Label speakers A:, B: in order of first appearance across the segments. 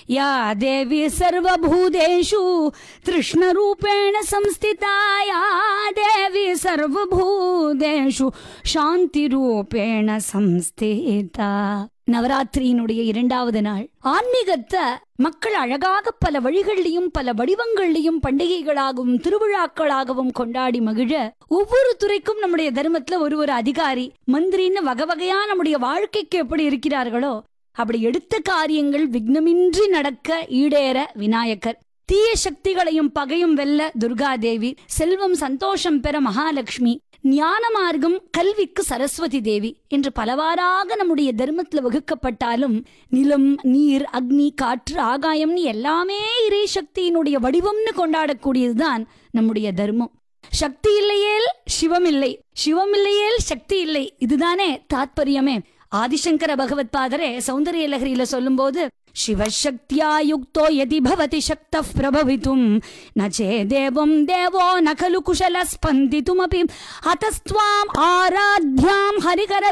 A: या देवी सर्वभूतेषु तृष्णरूपेण संस्थिता या देवी सर्वभूतेषु சாந்திரூபேண சம்ஸ்திதா நவராத்திரியினுடைய இரண்டாவது நாள் ஆன்மீகத்தை மக்கள் அழகாக பல வழிகள்லையும் பல வடிவங்கள்லையும் பண்டிகைகளாகவும் திருவிழாக்களாகவும் கொண்டாடி மகிழ ஒவ்வொரு துறைக்கும் நம்முடைய தர்மத்துல ஒரு ஒரு அதிகாரி மந்திரின்னு வகை வகையா நம்முடைய வாழ்க்கைக்கு எப்படி இருக்கிறார்களோ அப்படி எடுத்த காரியங்கள் விக்னமின்றி நடக்க ஈடேற விநாயகர் தீய சக்திகளையும் பகையும் வெல்ல துர்காதேவி செல்வம் சந்தோஷம் பெற மகாலட்சுமி ஞான மார்க்கம் கல்விக்கு சரஸ்வதி தேவி என்று பலவாறாக நம்முடைய தர்மத்துல வகுக்கப்பட்டாலும் நிலம் நீர் அக்னி காற்று ஆகாயம்னு எல்லாமே இறை சக்தியினுடைய வடிவம்னு கொண்டாடக்கூடியதுதான் நம்முடைய தர்மம் சக்தி இல்லையேல் சிவம் இல்லை சிவம் இல்லையேல் சக்தி இல்லை இதுதானே தாத்பரியமே ஆதிசங்கர பகவத் பாதரே சௌந்தரிய லகரியில சொல்லும்போது சிவசக்தியா யுக்தோ யதி பவதி சக்த பிரபவித்தும் ந சேதேவம் தேவோ ந கலு குஷல ஸ்பந்தித்துமபி அத்தஸ்துவாம் ஆராத்யாம் ஹரிகர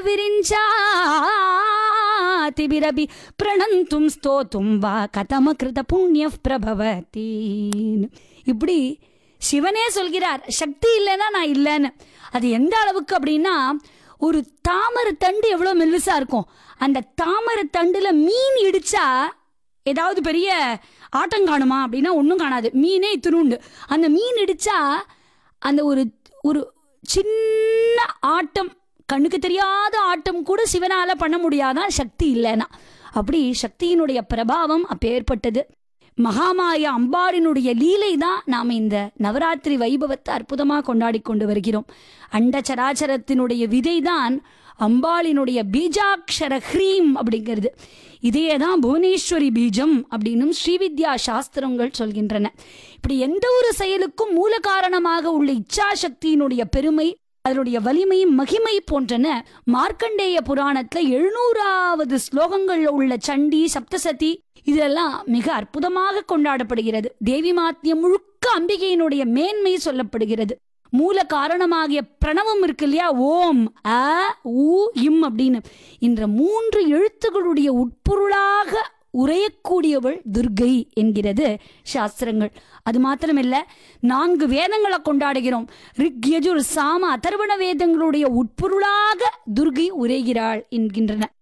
A: விரிஞ்சாதிபிரபி பிரணந்தும் ஸ்தோத்தும் வா கதம கிருத புண்ணிய பிரபவதி இப்படி சிவனே சொல்கிறார் சக்தி இல்லைன்னா நான் இல்லைன்னு அது எந்த அளவுக்கு அப்படின்னா ஒரு தாமரை தண்டு எவ்வளோ மெல்லிசா இருக்கும் அந்த தாமரை தண்டுல மீன் இடிச்சா ஏதாவது பெரிய ஆட்டம் காணுமா அப்படின்னா ஒன்றும் காணாது மீனே இத்தினுண்டு அந்த மீன் இடிச்சா அந்த ஒரு ஒரு சின்ன ஆட்டம் கண்ணுக்கு தெரியாத ஆட்டம் கூட சிவனால பண்ண முடியாதான் சக்தி இல்லைன்னா அப்படி சக்தியினுடைய பிரபாவம் அப்பேற்பட்டது மகாமாய அம்பாளினுடைய லீலை தான் நாம் இந்த நவராத்திரி வைபவத்தை அற்புதமாக கொண்டாடி கொண்டு வருகிறோம் அண்ட சராச்சரத்தினுடைய விதை தான் அம்பாளினுடைய பீஜாட்சர ஹ்ரீம் அப்படிங்கிறது இதே தான் புவனேஸ்வரி பீஜம் அப்படின்னும் ஸ்ரீவித்யா சாஸ்திரங்கள் சொல்கின்றன இப்படி எந்த ஒரு செயலுக்கும் மூல காரணமாக உள்ள இச்சாசக்தியினுடைய பெருமை அதனுடைய வலிமை மகிமை போன்றன மார்க்கண்டேய புராணத்துல எழுநூறாவது ஸ்லோகங்கள்ல உள்ள சண்டி சப்தசதி இதெல்லாம் மிக அற்புதமாக கொண்டாடப்படுகிறது தேவி மாத்தியம் முழுக்க அம்பிகையினுடைய மேன்மை சொல்லப்படுகிறது மூல காரணமாகிய பிரணவம் இருக்கு இல்லையா ஓம் அ உ இம் அப்படின்னு இந்த மூன்று எழுத்துகளுடைய உட்பொருளாக உரையக்கூடியவள் துர்கை என்கிறது சாஸ்திரங்கள் அது மாத்திரமில்ல நான்கு வேதங்களை கொண்டாடுகிறோம் ரிக் யஜுர் சாம அதர்வண வேதங்களுடைய உட்பொருளாக துர்கை உரைகிறாள் என்கின்றன